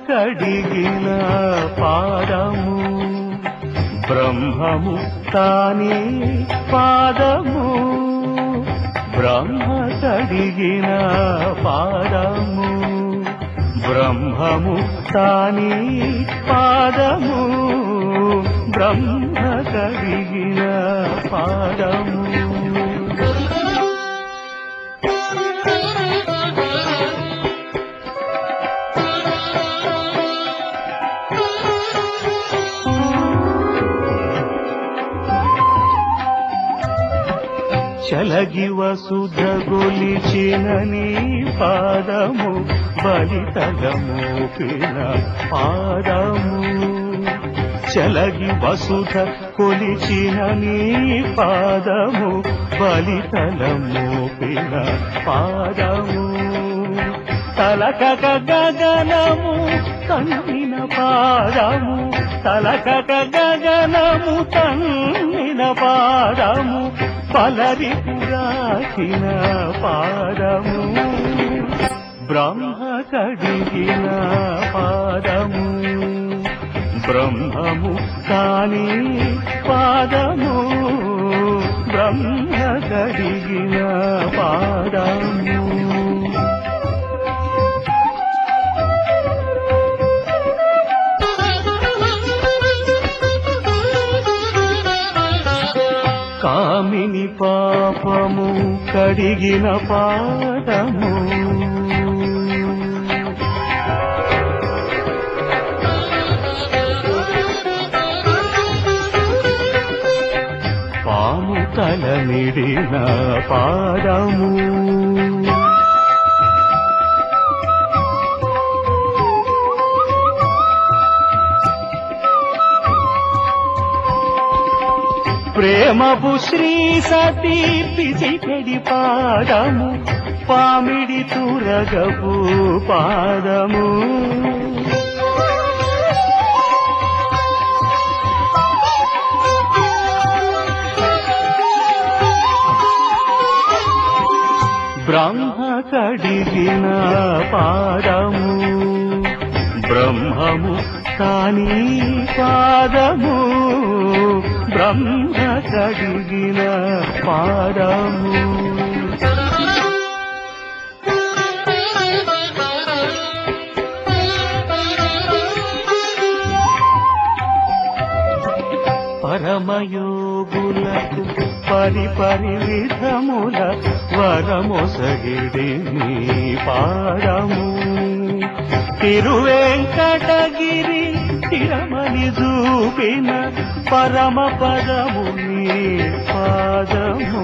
కడిగిన పాదము బ్రహ్మము తానే పాదము బ్రహ్మ కడిగిన పాదము బ్రహ్మము తానే పాదము బ్రహ్మ కడిగిన పాదము చలగి వసుధ గొలిచిన నీ పాదము బలితలమోపిన పాదము చలగి వసుధ కొలిచిన నీ పాదము బలితలమోపిన పాదము తలకక గగనము తన్నిన పాదము తలకక గగనము తన్నిన పాదము పలరి పురాచిన పాదము బ్రహ్మ కడిగిన పాదము బ్రహ్మము కాని పాదము బ్రహ్మ కడిగిన పాదము కామిని పాపము కడిగిన పాదము పాము తల నిడిన పాదము ప్రేమపు శ్రీ సతీ పిసిపెడి పాదము పామిడి తురగపు పాదము బ్రహ్మ కడిగిన పాదము బ్రహ్మము కాని పాదము బ్రహ్మ కడిగిన పాదము పరమయోగులకు పరి పరి విధముల వరమొసగిడి నీ పాదము తిరువెంకటగిరి తిరమని చూపిన పరమ పదము నీ పాదము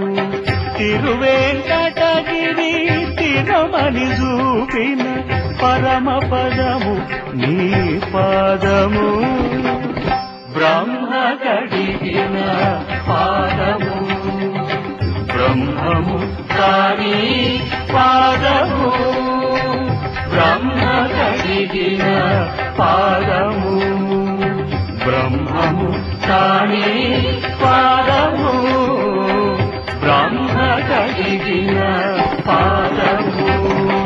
తిరువెంకటగిరి తిరమని చూపిన పరమ పదము నీ పాదము బ్రహ్మ కడిగిన పాదము బ్రహ్మము కాని పాదము బ్రహ్మ కడిగిన పాదము బ్రహ్మము కాని పాదము బ్రహ్మ కడిగిన పాదము